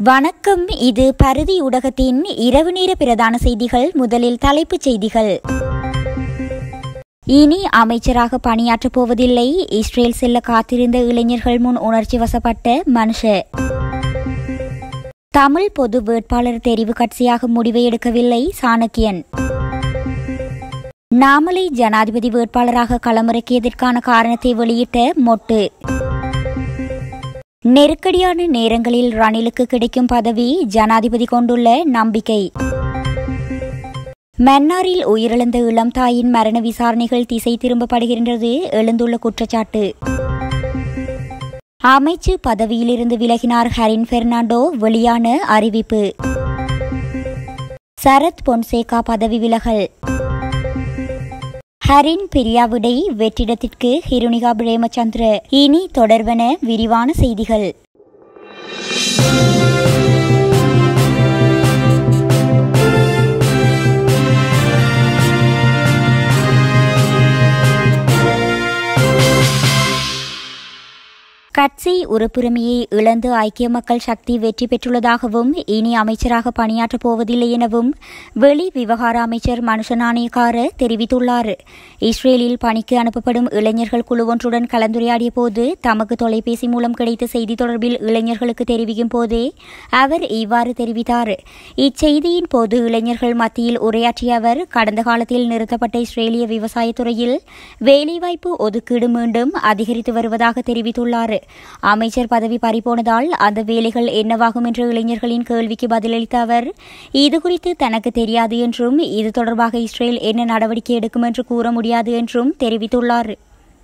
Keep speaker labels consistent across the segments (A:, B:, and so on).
A: வணக்கம் இது பருதி ஊடகத்தின் இரவு நேர பிரதான செய்திகள் முதலில் தலைப்புச் செய்திகள் இனி அமைச்சராக பணியாற்றப் போவதில்லை இஸ்ரேல் செல்ல காத்திருந்த இளைஞர்கள் முன் உணர்ச்சி வசப்பட்ட மனுஷ தமிழ் பொது வேட்பாளர் தெரிவு கட்சியாக முடிவை எடுக்கவில்லை சாணக்கியன் நாமலை ஜனாதிபதி வேட்பாளராக களமிறக்கியதற்கான காரணத்தை வெளியிட்ட மொட்டு நெருக்கடியான நேரங்களில் ரணிலுக்கு கிடைக்கும் பதவி ஜனாதிபதி கொண்டுள்ள நம்பிக்கை மன்னாரில் உயிரிழந்த இளம் தாயின் மரண விசாரணைகள் திசை திரும்பப்படுகின்றது எழுந்துள்ள குற்றச்சாட்டு அமைச்சு பதவியிலிருந்து விலகினார் ஹரின் பெர்னாண்டோ வெளியான அறிவிப்பு சரத் பொன்சேகா பதவி விலகல் ஹரின் பிரியாவிடை வெற்றிடத்திற்கு ஹிருணிகா பிரேமச்சந்திர இனி தொடர்வன விரிவான செய்திகள் கட்சி உறுப்புரிமையை இழந்து ஐக்கிய மக்கள் சக்தி வெற்றி பெற்றுள்ளதாகவும் இனி அமைச்சராக பணியாற்றப் போவதில்லை எனவும் வெளி விவகார அமைச்சர் மனுஷ நாணயக்கார தெரிவித்துள்ளார் இஸ்ரேலில் பணிக்கு அனுப்பப்படும் இளைஞர்கள் குழுவொன்றுடன் கலந்துரையாடிய போது தமக்கு தொலைபேசி மூலம் கிடைத்த செய்தி தொடர்பில் இளைஞர்களுக்கு தெரிவிக்கும் போதே அவர் இவ்வாறு தெரிவித்தார் இச்செய்தியின் போது இளைஞர்கள் மத்தியில் உரையாற்றிய அவர் கடந்த காலத்தில் நிறுத்தப்பட்ட இஸ்ரேலிய விவசாயத்துறையில் வேலைவாய்ப்பு ஒதுக்கீடு மீண்டும் அதிகரித்து வருவதாக தெரிவித்துள்ளார் அமைச்சர் பதவி பறிபோனதால் அந்த வேலைகள் என்னவாகும் என்ற இளைஞர்களின் கேள்விக்கு பதிலளித்த அவர் இதுகுறித்து தனக்கு தெரியாது என்றும் இது தொடர்பாக இஸ்ரேல் என்ன நடவடிக்கை எடுக்கும் என்று கூற முடியாது என்றும் தெரிவித்துள்ளார்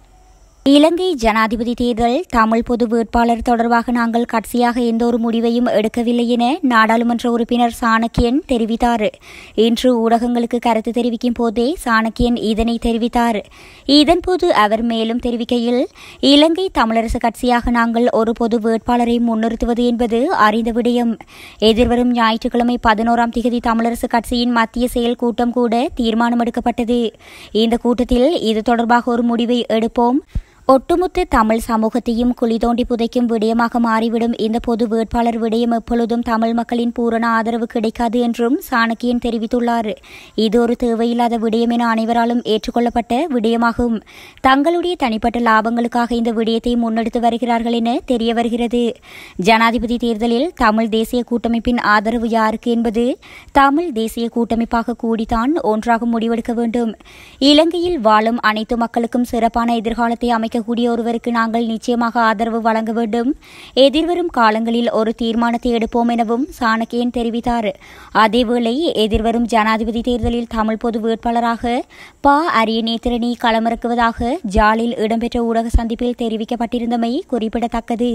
A: இலங்கை ஜனாதிபதி தேர்தல் தமிழ் பொது வேட்பாளர் தொடர்பாக நாங்கள் கட்சியாக எந்த ஒரு முடிவையும் எடுக்கவில்லை என நாடாளுமன்ற உறுப்பினர் சாணக்கியன் தெரிவித்தார் இன்று ஊடகங்களுக்கு கருத்து தெரிவிக்கும் போதே சாணக்கியன் இதனை தெரிவித்தார் இதன்போது அவர் மேலும் தெரிவிக்கையில் இலங்கை தமிழரசு கட்சியாக நாங்கள் ஒரு பொது வேட்பாளரை முன்னிறுத்துவது என்பது அறிந்த விடயம் எதிர்வரும் ஞாயிற்றுக்கிழமை பதினோராம் திகதி தமிழரசு கட்சியின் மத்திய செயல் கூட்டம் கூட தீர்மானம் எடுக்கப்பட்டது இந்த கூட்டத்தில் இது தொடர்பாக ஒரு முடிவை எடுப்போம் ஒட்டுமொத்த தமிழ் சமூகத்தையும் குழி தோண்டி புதைக்கும் விடயமாக மாறிவிடும் இந்த பொது வேட்பாளர் விடயம் எப்பொழுதும் தமிழ் மக்களின் பூரண ஆதரவு கிடைக்காது என்றும் சாணக்கியன் தெரிவித்துள்ளார் இது ஒரு தேவையில்லாத விடயம் என அனைவராலும் ஏற்றுக்கொள்ளப்பட்ட விடயமாகும் தங்களுடைய தனிப்பட்ட லாபங்களுக்காக இந்த விடயத்தை முன்னெடுத்து வருகிறார்கள் என தெரிய வருகிறது ஜனாதிபதி தேர்தலில் தமிழ் தேசிய கூட்டமைப்பின் ஆதரவு யாருக்கு என்பது தமிழ் தேசிய கூட்டமைப்பாக கூடித்தான் ஒன்றாக முடிவெடுக்க வேண்டும் இலங்கையில் வாழும் அனைத்து மக்களுக்கும் சிறப்பான எதிர்காலத்தை அமைக்க அமைக்கக்கூடிய ஒருவருக்கு நாங்கள் நிச்சயமாக ஆதரவு வழங்க வேண்டும் எதிர்வரும் காலங்களில் ஒரு தீர்மானத்தை எடுப்போம் எனவும் சாணக்கியன் தெரிவித்தார் அதேவேளை எதிர்வரும் ஜனாதிபதி தேர்தலில் தமிழ் பொது வேட்பாளராக ப அரிய நேத்திரணி களமிறக்குவதாக ஜாலில் இடம்பெற்ற ஊடக சந்திப்பில் தெரிவிக்கப்பட்டிருந்தமை குறிப்பிடத்தக்கது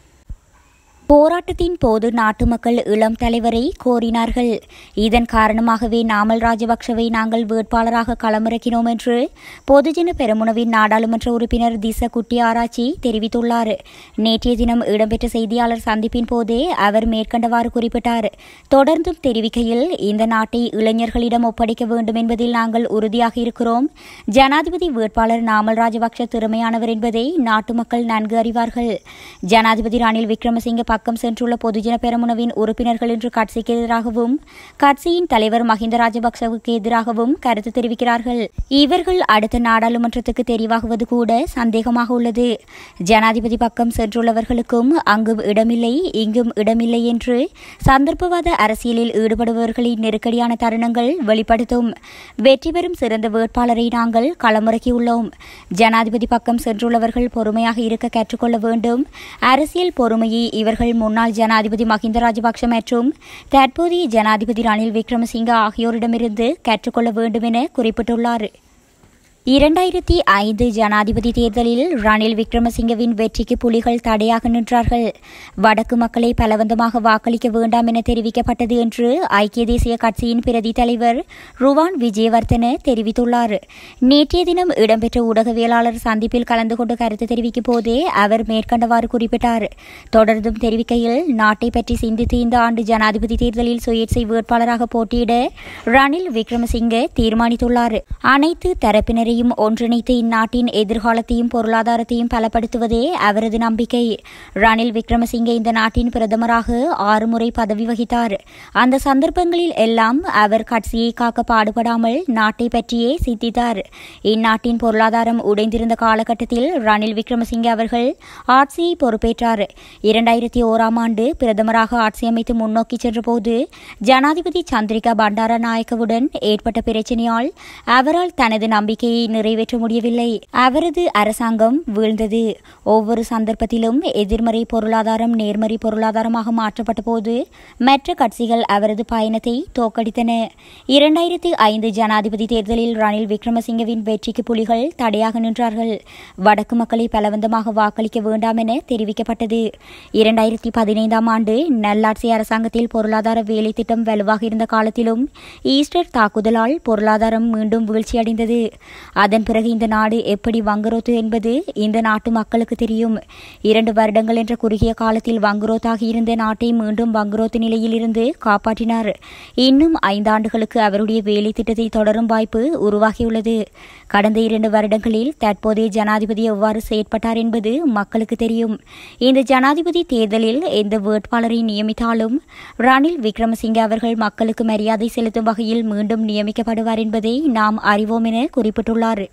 A: போராட்டத்தின் போது நாட்டு மக்கள் இளம் தலைவரை கோரினார்கள் இதன் காரணமாகவே நாமல் ராஜபக்சவை நாங்கள் வேட்பாளராக களமிறக்கினோம் என்று பொதுஜன பெருமுனவின் நாடாளுமன்ற உறுப்பினர் திச குட்டி ஆராய்ச்சி தெரிவித்துள்ளார் நேற்றைய தினம் இடம்பெற்ற செய்தியாளர் சந்திப்பின் போதே அவர் மேற்கண்டவாறு குறிப்பிட்டார் தொடர்ந்தும் தெரிவிக்கையில் இந்த நாட்டை இளைஞர்களிடம் ஒப்படைக்க வேண்டும் என்பதில் நாங்கள் உறுதியாக இருக்கிறோம் ஜனாதிபதி வேட்பாளர் நாமல் ராஜபக்ச திறமையானவர் என்பதை நாட்டு மக்கள் நன்கு அறிவார்கள் ஜனாதிபதி ரணில் விக்ரமசிங்க பக்கம் சென்றுள்ள பொதுஜன பெரமுனவின் உறுப்பினர்கள் இன்று கட்சிக்கு எதிராகவும் கட்சியின் தலைவர் மஹிந்த ராஜபக்சவுக்கு எதிராகவும் கருத்து தெரிவிக்கிறார்கள் இவர்கள் அடுத்த நாடாளுமன்றத்துக்கு தெரிவாகுவது கூட சந்தேகமாக உள்ளது ஜனாதிபதி பக்கம் சென்றுள்ளவர்களுக்கும் அங்கும் இடமில்லை இங்கும் இடமில்லை என்று சந்தர்ப்பவாத அரசியலில் ஈடுபடுபவர்களின் நெருக்கடியான தருணங்கள் வெளிப்படுத்தும் வெற்றி பெறும் சிறந்த வேட்பாளரை நாங்கள் களமிறக்கியுள்ளோம் ஜனாதிபதி பக்கம் சென்றுள்ளவர்கள் பொறுமையாக இருக்க கற்றுக்கொள்ள வேண்டும் அரசியல் பொறுமையை இவர்கள் முன்னாள் ஜனாதிபதி மஹிந்த ராஜபக்ஷ மற்றும் தற்போதைய ஜனாதிபதி ரணில் விக்ரமசிங்க ஆகியோரிடமிருந்து கற்றுக்கொள்ள வேண்டும் என குறிப்பிட்டுள்ளார் இரண்டாயிரத்தி ஐந்து ஜனாதிபதி தேர்தலில் ரணில் விக்ரமசிங்கவின் வெற்றிக்கு புலிகள் தடையாக நின்றார்கள் வடக்கு மக்களை பலவந்தமாக வாக்களிக்க வேண்டாம் என தெரிவிக்கப்பட்டது என்று ஐக்கிய தேசிய கட்சியின் பிரதி தலைவர் ருவான் விஜயவர்தன தெரிவித்துள்ளார் நேற்றைய தினம் இடம்பெற்ற ஊடகவியலாளர் சந்திப்பில் கலந்து கொண்டு கருத்து தெரிவிக்கும் போதே அவர் மேற்கண்டவாறு குறிப்பிட்டார் தொடர்ந்தும் தெரிவிக்கையில் நாட்டை பற்றி சிந்தித்து இந்த ஆண்டு ஜனாதிபதி தேர்தலில் சுயேட்சை வேட்பாளராக போட்டியிட ரணில் விக்ரமசிங்கே தீர்மானித்துள்ளார் அனைத்து தரப்பினரை அனைவரையும் ஒன்றிணைத்து இந்நாட்டின் எதிர்காலத்தையும் பொருளாதாரத்தையும் பலப்படுத்துவதே அவரது நம்பிக்கை ரணில் விக்ரமசிங்கே இந்த நாட்டின் பிரதமராக ஆறு முறை பதவி வகித்தார் அந்த சந்தர்ப்பங்களில் எல்லாம் அவர் கட்சியை காக்க பாடுபடாமல் நாட்டை பற்றியே சித்தித்தார் இந்நாட்டின் பொருளாதாரம் உடைந்திருந்த காலகட்டத்தில் ரணில் விக்ரமசிங்கே அவர்கள் ஆட்சியை பொறுப்பேற்றார் இரண்டாயிரத்தி ஓராம் ஆண்டு பிரதமராக ஆட்சி அமைத்து முன்னோக்கி சென்றபோது ஜனாதிபதி சந்திரிகா பண்டாரநாயக்கவுடன் ஏற்பட்ட பிரச்சனையால் அவரால் தனது நம்பிக்கையை நிறைவேற்ற முடியவில்லை அவரது அரசாங்கம் வீழ்ந்தது ஒவ்வொரு சந்தர்ப்பத்திலும் எதிர்மறை பொருளாதாரம் நேர்மறை பொருளாதாரமாக மாற்றப்பட்ட போது மற்ற கட்சிகள் அவரது பயணத்தை தோக்கடித்தன இரண்டாயிரத்தி ஐந்து ஜனாதிபதி தேர்தலில் ரணில் விக்ரமசிங்கவின் வெற்றிக்கு புலிகள் தடையாக நின்றார்கள் வடக்கு மக்களை பலவந்தமாக வாக்களிக்க வேண்டாம் என தெரிவிக்கப்பட்டது இரண்டாயிரத்தி பதினைந்தாம் ஆண்டு நல்லாட்சி அரசாங்கத்தில் பொருளாதார வேலை திட்டம் வலுவாக இருந்த காலத்திலும் ஈஸ்டர் தாக்குதலால் பொருளாதாரம் மீண்டும் வீழ்ச்சியடைந்தது அதன் பிறகு இந்த நாடு எப்படி வங்குரோத்து என்பது இந்த நாட்டு மக்களுக்கு தெரியும் இரண்டு வருடங்கள் என்ற குறுகிய காலத்தில் வங்குரோத்தாகி இருந்த நாட்டை மீண்டும் வங்குரோத்து நிலையில் இருந்து காப்பாற்றினார் இன்னும் ஐந்தாண்டுகளுக்கு அவருடைய வேலை திட்டத்தை தொடரும் வாய்ப்பு உருவாகியுள்ளது கடந்த இரண்டு வருடங்களில் தற்போதைய ஜனாதிபதி எவ்வாறு செயற்பட்டார் என்பது மக்களுக்கு தெரியும் இந்த ஜனாதிபதி தேர்தலில் எந்த வேட்பாளரை நியமித்தாலும் ரணில் விக்ரமசிங்கே அவர்கள் மக்களுக்கு மரியாதை செலுத்தும் வகையில் மீண்டும் நியமிக்கப்படுவார் என்பதை நாம் அறிவோம் என குறிப்பிட்டுள்ளார்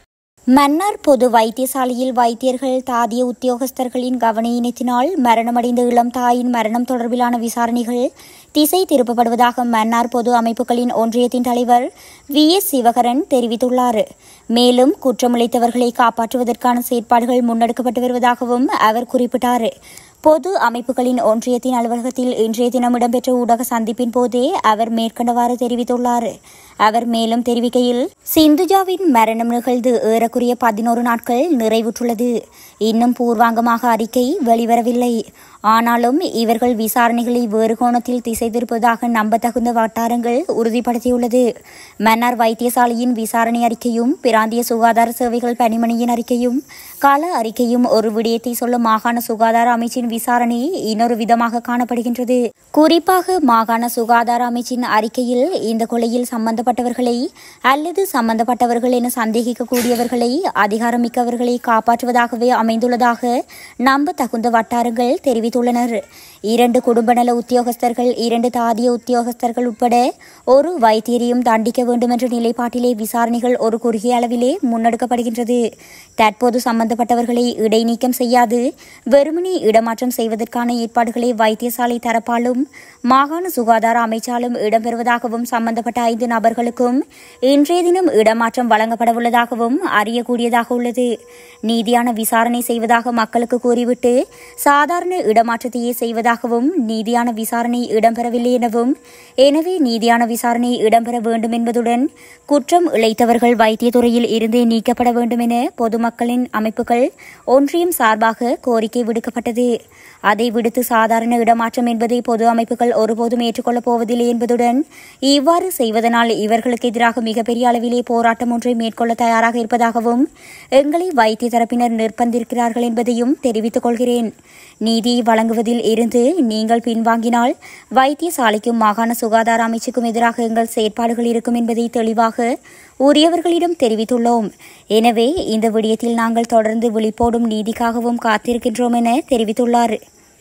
A: மன்னார் பொது வைத்தியசாலையில் வைத்தியர்கள் தாதிய உத்தியோகஸ்தர்களின் கவனையினத்தினால் மரணமடைந்த இளம் தாயின் மரணம் தொடர்பிலான விசாரணைகள் திசை திருப்பப்படுவதாக மன்னார் பொது அமைப்புகளின் ஒன்றியத்தின் தலைவர் வி எஸ் சிவகரன் தெரிவித்துள்ளார் மேலும் குற்றமிழைத்தவர்களை காப்பாற்றுவதற்கான செயற்பாடுகள் முன்னெடுக்கப்பட்டு வருவதாகவும் அவர் குறிப்பிட்டார் பொது அமைப்புகளின் ஒன்றியத்தின் அலுவலகத்தில் இன்றைய தினம் இடம்பெற்ற ஊடக சந்திப்பின் போதே அவர் மேற்கண்டவாறு தெரிவித்துள்ளார் அவர் மேலும் தெரிவிக்கையில் சிந்துஜாவின் மரணம் நிகழ்ந்து ஏறக்குறைய பதினோரு நாட்கள் நிறைவுற்றுள்ளது இன்னும் பூர்வாங்கமாக அறிக்கை வெளிவரவில்லை ஆனாலும் இவர்கள் விசாரணைகளை வேறு கோணத்தில் திசை திருப்பதாக நம்பத்தகுந்த வட்டாரங்கள் உறுதிப்படுத்தியுள்ளது மன்னார் வைத்தியசாலையின் விசாரணை அறிக்கையும் பிராந்திய சுகாதார சேவைகள் பணிமனையின் அறிக்கையும் கால அறிக்கையும் ஒரு விடயத்தை சொல்ல மாகாண சுகாதார அமைச்சின் விசாரணை இன்னொரு விதமாக காணப்படுகின்றது குறிப்பாக மாகாண சுகாதார அமைச்சின் அறிக்கையில் இந்த கொலையில் சம்பந்தப்பட்டவர்களை அல்லது சம்பந்தப்பட்டவர்கள் என சந்தேகிக்கக்கூடியவர்களை அதிகாரமிக்கவர்களை காப்பாற்றுவதாகவே அமைந்துள்ளதாக நம்ப தகுந்த வட்டாரங்கள் தெரிவித்துள்ளனர் இரண்டு குடும்ப நல உத்தியோகஸ்தர்கள் இரண்டு தாதிய உத்தியோகஸ்தர்கள் உட்பட ஒரு வைத்தியரையும் தண்டிக்க வேண்டும் என்ற நிலைப்பாட்டிலே விசாரணைகள் ஒரு குறுகிய அளவிலே முன்னெடுக்கப்படுகின்றது தற்போது சம்பந்தப்பட்டவர்களை இடைநீக்கம் செய்யாது வெறுமனே இடமாற்றம் செய்வதற்கான ஏற்பாடுகளை வைத்தியசாலை தரப்பாலும் மாகாண சுகாதார அமைச்சாலும் இடம்பெறுவதாகவும் சம்பந்தப்பட்ட ஐந்து நபர்களுக்கும் இன்றைய தினம் இடமாற்றம் வழங்கப்படவுள்ளதாகவும் அறியக்கூடியதாக உள்ளது நீதியான விசாரணை செய்வதாக மக்களுக்கு கூறிவிட்டு சாதாரண இடமாற்றத்தையே செய்வதாகவும் நீதியான விசாரணை இடம்பெறவில்லை எனவும் எனவே நீதியான விசாரணை இடம்பெற வேண்டும் என்பதுடன் குற்றம் இழைத்தவர்கள் வைத்தியத்துறையில் இருந்தே நீக்கப்பட வேண்டும் என பொதுமக்களின் அமைப்புகள் ஒன்றியம் சார்பாக கோரிக்கை விடுக்கப்பட்டது அதை விடுத்து சாதாரண இடமாற்றம் என்பதை பொது அமைப்புகள் ஒருபோதும் ஏற்றுக்கொள்ளப் போவதில்லை என்பதுடன் இவ்வாறு செய்வதனால் இவர்களுக்கு எதிராக மிகப்பெரிய அளவிலே போராட்டம் ஒன்றை மேற்கொள்ள தயாராக இருப்பதாகவும் எங்களை வைத்திய தரப்பினர் நிர்பந்திருக்கிறார்கள் என்பதையும் தெரிவித்துக் கொள்கிறேன் நீதியை வழங்குவதில் இருந்து நீங்கள் பின்வாங்கினால் வைத்தியசாலைக்கும் மாகாண சுகாதார அமைச்சுக்கும் எதிராக எங்கள் செயற்பாடுகள் இருக்கும் என்பதை தெளிவாக உரியவர்களிடம் தெரிவித்துள்ளோம் எனவே இந்த விடயத்தில் நாங்கள் தொடர்ந்து விழிப்போடும் நீதிக்காகவும் காத்திருக்கின்றோம் என தெரிவித்துள்ளார்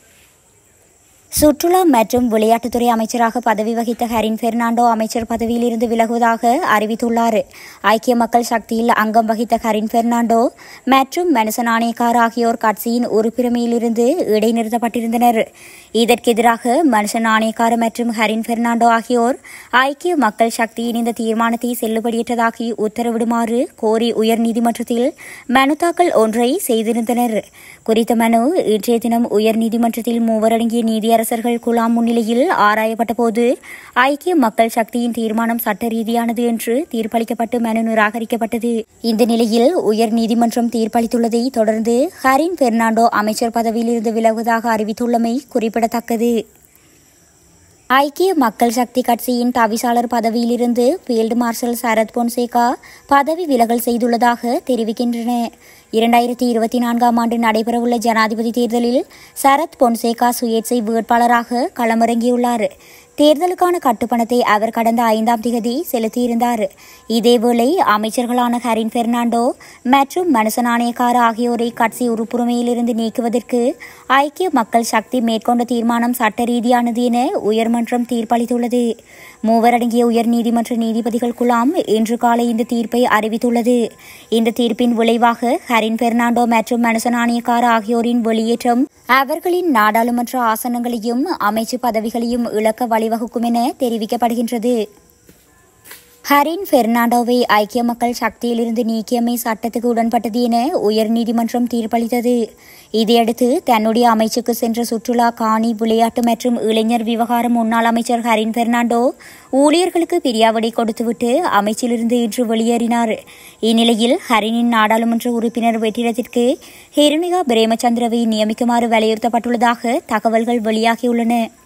A: சுற்றுலா மற்றும் விளையாட்டுத்துறை அமைச்சராக பதவி வகித்த ஹரின் பெர்னாண்டோ அமைச்சர் பதவியிலிருந்து விலகுவதாக அறிவித்துள்ளார் ஐக்கிய மக்கள் சக்தியில் அங்கம் வகித்த ஹரின் பெர்னாண்டோ மற்றும் மனுச நாணயக்கார் ஆகியோர் கட்சியின் உறுப்பினமையிலிருந்து இடைநிறுத்தப்பட்டிருந்தனர் இதற்கெதிராக மனுஷ நாணயக்கார மற்றும் ஹரின் பெர்னாண்டோ ஆகியோர் ஐக்கிய மக்கள் சக்தியின் இந்த தீர்மானத்தை செல்லுபடியற்றதாக்கி உத்தரவிடுமாறு கோரி உயர்நீதிமன்றத்தில் மனு தாக்கல் ஒன்றை செய்திருந்தனர் குறித்த மனு இன்றைய தினம் உயர்நீதிமன்றத்தில் மூவரடங்கிய நீதியரசர்கள் குழாம் முன்னிலையில் ஆராயப்பட்ட போது ஐக்கிய மக்கள் சக்தியின் தீர்மானம் சட்ட ரீதியானது என்று தீர்ப்பளிக்கப்பட்டு மனு நிராகரிக்கப்பட்டது இந்த நிலையில் உயர்நீதிமன்றம் தீர்ப்பளித்துள்ளதை தொடர்ந்து ஹரின் பெர்னாண்டோ அமைச்சர் பதவியிலிருந்து விலகுவதாக அறிவித்துள்ளமை குறிப்பிடத்தக்கது ஐக்கிய மக்கள் சக்தி கட்சியின் தவிசாளர் பதவியிலிருந்து ஃபீல்டு மார்ஷல் சரத் பொன்சேகா பதவி விலகல் செய்துள்ளதாக தெரிவிக்கின்றன இரண்டாயிரத்தி இருபத்தி நான்காம் ஆண்டு நடைபெறவுள்ள ஜனாதிபதி தேர்தலில் சரத் பொன்சேகா சுயேட்சை வேட்பாளராக களமிறங்கியுள்ளார் தேர்தலுக்கான கட்டுப்பணத்தை அவர் கடந்த ஐந்தாம் திகதி செலுத்தியிருந்தார் இதேவேளை அமைச்சர்களான ஹரின் பெர்னாண்டோ மற்றும் மனுச நாணயக்கார ஆகியோரை கட்சி உறுப்புரிமையிலிருந்து நீக்குவதற்கு ஐக்கிய மக்கள் சக்தி மேற்கொண்ட தீர்மானம் சட்ட ரீதியானது என உயர்மன்றம் தீர்ப்பளித்துள்ளது மூவரடங்கிய உயர்நீதிமன்ற நீதிபதிகள் குழாம் இன்று காலை இந்த தீர்ப்பை அறிவித்துள்ளது இந்த தீர்ப்பின் விளைவாக ஹரின் பெர்னாண்டோ மற்றும் மனுச நாணயக்கார ஆகியோரின் வெளியேற்றம் அவர்களின் நாடாளுமன்ற ஆசனங்களையும் அமைச்சு பதவிகளையும் இழக்க வழிவகுக்கும் என தெரிவிக்கப்படுகின்றது ஹரின் பெர்னாண்டோவை ஐக்கிய மக்கள் சக்தியிலிருந்து நீக்கியமை சட்டத்துக்கு உடன்பட்டது என உயர்நீதிமன்றம் தீர்ப்பளித்தது இதையடுத்து தன்னுடைய அமைச்சுக்கு சென்ற சுற்றுலா காணி விளையாட்டு மற்றும் இளைஞர் விவகார முன்னாள் அமைச்சர் ஹரின் பெர்னாண்டோ ஊழியர்களுக்கு பிரியாவிடை கொடுத்துவிட்டு அமைச்சிலிருந்து இன்று வெளியேறினார் இந்நிலையில் ஹரினின் நாடாளுமன்ற உறுப்பினர் வெற்றிடத்திற்கு ஹிருணிகா பிரேமச்சந்திரவை நியமிக்குமாறு வலியுறுத்தப்பட்டுள்ளதாக தகவல்கள் வெளியாகியுள்ளன